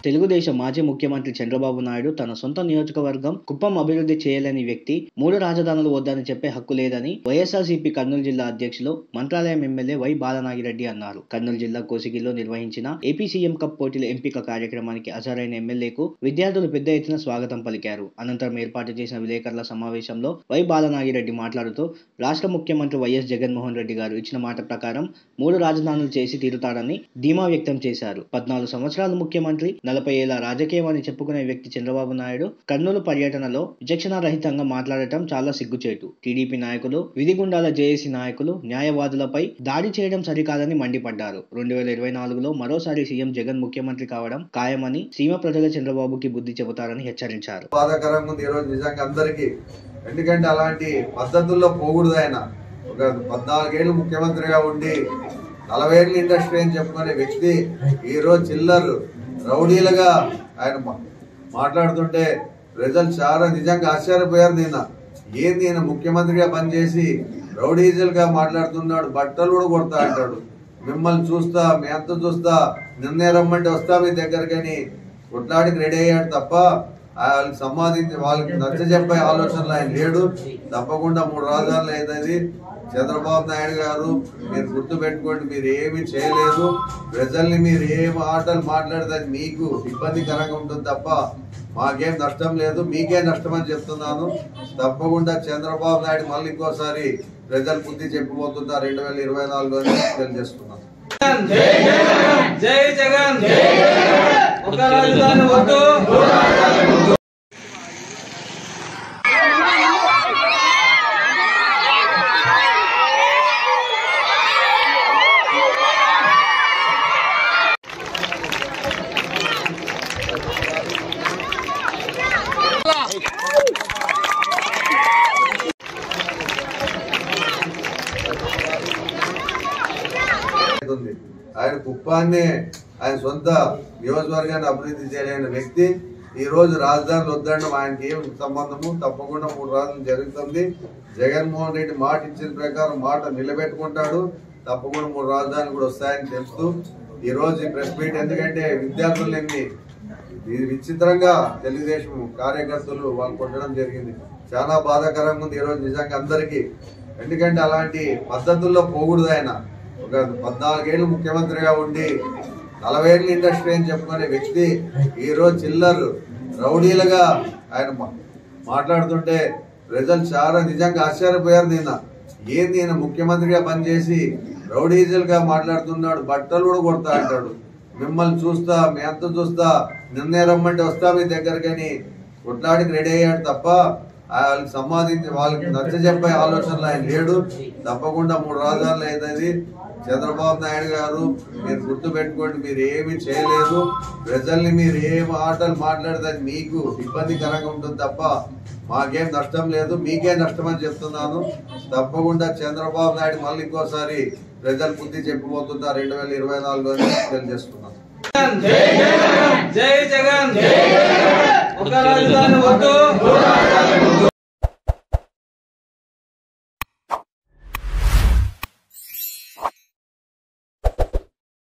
తెలుగుదేశం మాజీ ముఖ్యమంత్రి చంద్రబాబు నాయుడు తన సొంత నియోజకవర్గం కుప్పం అభివృద్ధి చేయలేని వ్యక్తి మూడు రాజధానులు వద్దని చెప్పే హక్కు లేదని వైఎస్ఆర్సీపీ కర్నూలు జిల్లా అధ్యక్షులు మంత్రాలయం ఎమ్మెల్యే వై బాలనాగిరెడ్డి అన్నారు కర్నూలు జిల్లా కోసిగిలో నిర్వహించిన ఏపీ సీఎం కప్ పోటీల ఎంపిక కార్యక్రమానికి హాజరైన ఎమ్మెల్యేకు విద్యార్థులు పెద్ద ఎత్తున స్వాగతం పలికారు అనంతరం ఏర్పాటు చేసిన విలేకరుల సమావేశంలో వై బాలనాగిరెడ్డి మాట్లాడుతూ రాష్ట్ర ముఖ్యమంత్రి వైఎస్ జగన్మోహన్ రెడ్డి గారు ఇచ్చిన మాట ప్రకారం మూడు రాజధానులు చేసి తీరుతారని ధీమా వ్యక్తం చేశారు పద్నాలుగు సంవత్సరాలు ముఖ్యమంత్రి నలభై ఏళ్ల రాజకీయం అని చెప్పుకునే వ్యక్తి చంద్రబాబు నాయుడు కర్నూలు పర్యటనలో విచక్షణ రహితంగా మాట్లాడటం చాలా సిగ్గుచేటు టీడీపీ నాయకులు విధిగుండాల జేఏసీ నాయకులు న్యాయవాదులపై దాడి చేయడం సరికాదని మండిపడ్డారు రెండు వేల ఇరవై నాలుగులో మరోసారి సీఎం జగన్ ముఖ్యమంత్రి కావడం ఖాయమని సీమ ప్రజల చంద్రబాబుకి బుద్ధి చెబుతారని హెచ్చరించారు బాధాకరంగా ఉంది ఈరోజు నిజంగా అందరికీ ఎందుకంటే అలాంటి పద్ధతుల్లో పోకూడదు ఆయన ఒక పద్నాలుగేళ్ళు ముఖ్యమంత్రిగా ఉండి నలభై ఏళ్ళు ఇండస్ట్రీ అని చెప్పుకునే వ్యక్తి ఈ రోజు చిల్లర్ రౌడీలుగా ఆయన మా- మాట్లాడుతుంటే ప్రజలు చాలా నిజంగా ఆశ్చర్యపోయారు నిన్న ఏంది ఈయన ముఖ్యమంత్రిగా పనిచేసి రౌడీజులుగా మాట్లాడుతున్నాడు బట్టలు కూడా కొడతా అంటాడు మిమ్మల్ని చూస్తా మీ అంత చూస్తా నిన్నే రమ్మంటే వస్తా మీ దగ్గరకని కొట్లాడికి రెడీ అయ్యాడు తప్ప వాళ్ళకి సంపాదించి వాళ్ళకి నచ్చ చెప్పే ఆలోచనలు ఆయన లేడు తప్పకుండా మూడు రాజధానులు అయింది చంద్రబాబు నాయుడు గారు మీరు గుర్తు పెట్టుకోండి మీరు ఏమీ చేయలేదు ప్రజల్ని మీరు ఏం ఆటలు మాట్లాడితే అది మీకు ఇబ్బందికరంగా ఉంటుంది తప్ప మాకేం నష్టం లేదు మీకే నష్టం అని చెప్తున్నాను తప్పకుండా చంద్రబాబు నాయుడు మళ్ళీ ఇంకోసారి ప్రజలు బుద్ధి చెప్పిపోతున్నారు రెండు వేల ఇరవై నాలుగులో తెలియజేస్తున్నాను జై జగన్ ఒక రాజధాని వద్దు ఉంది ఆయన కుప్పాన్ని ఆయన సొంత నియోజకవర్గాన్ని అభివృద్ధి చేయలేని వ్యక్తి ఈ రోజు రాజధానులు వద్దడం ఆయనకి ఏం సంబంధము తప్పకుండా మూడు రాజధానులు జరుగుతుంది జగన్మోహన్ రెడ్డి మాట ఇచ్చిన ప్రకారం మాట నిలబెట్టుకుంటాడు తప్పకుండా మూడు రాజధానులు కూడా వస్తాయని తెలుస్తూ ఈ రోజు ఈ ప్రెస్ మీట్ ఎందుకంటే విద్యార్థులని ఇది విచిత్రంగా తెలుగుదేశం కార్యకర్తలు వాళ్ళు కొట్టడం జరిగింది చాలా బాధాకరంగా ఉంది ఈ రోజు నిజంగా అందరికీ ఎందుకంటే అలాంటి పద్ధతుల్లో పోకూడదు ఆయన ఒక పద్నాలుగేళ్ళు ముఖ్యమంత్రిగా ఉండి నలభై ఏళ్ళు ఇండస్ట్రీ అని చెప్పుకునే వ్యక్తి ఈ రోజు చిల్లర్ రౌడీలుగా ఆయన మా- మాట్లాడుతుంటే ప్రజలు చాలా నిజంగా ఆశ్చర్యపోయారు నిన్న ఏంది ఈయన ముఖ్యమంత్రిగా పనిచేసి రౌడీజులుగా మాట్లాడుతున్నాడు బట్టలు కూడా కొడతా అంటాడు మిమ్మల్ని చూస్తా మీ అంత చూస్తా నిన్నే రమ్మంటే వస్తా మీ దగ్గరకని కొట్లాడికి రెడీ అయ్యాడు తప్ప వాళ్ళకి సంపాదించి వాళ్ళకి నచ్చ చెప్పే ఆలోచనలు ఆయన లేడు తప్పకుండా మూడు రాజధానులు అయింది చంద్రబాబు నాయుడు గారు మీరు గుర్తు పెట్టుకోండి మీరు ఏమీ చేయలేదు ప్రజల్ని మీరు ఏం ఆటలు మాట్లాడితే అది మీకు ఇబ్బందికరంగా ఉంటుంది తప్ప మాకేం నష్టం లేదు మీకే నష్టం అని చెప్తున్నాను తప్పకుండా చంద్రబాబు నాయుడు మళ్ళీ ఇంకోసారి ప్రజలు బుద్ధి చెప్పిపోతున్నారు రెండు వేల ఇరవై నాలుగులో తెలియజేస్తున్నాను జై జగన్ ఒక రాజధాని వద్దు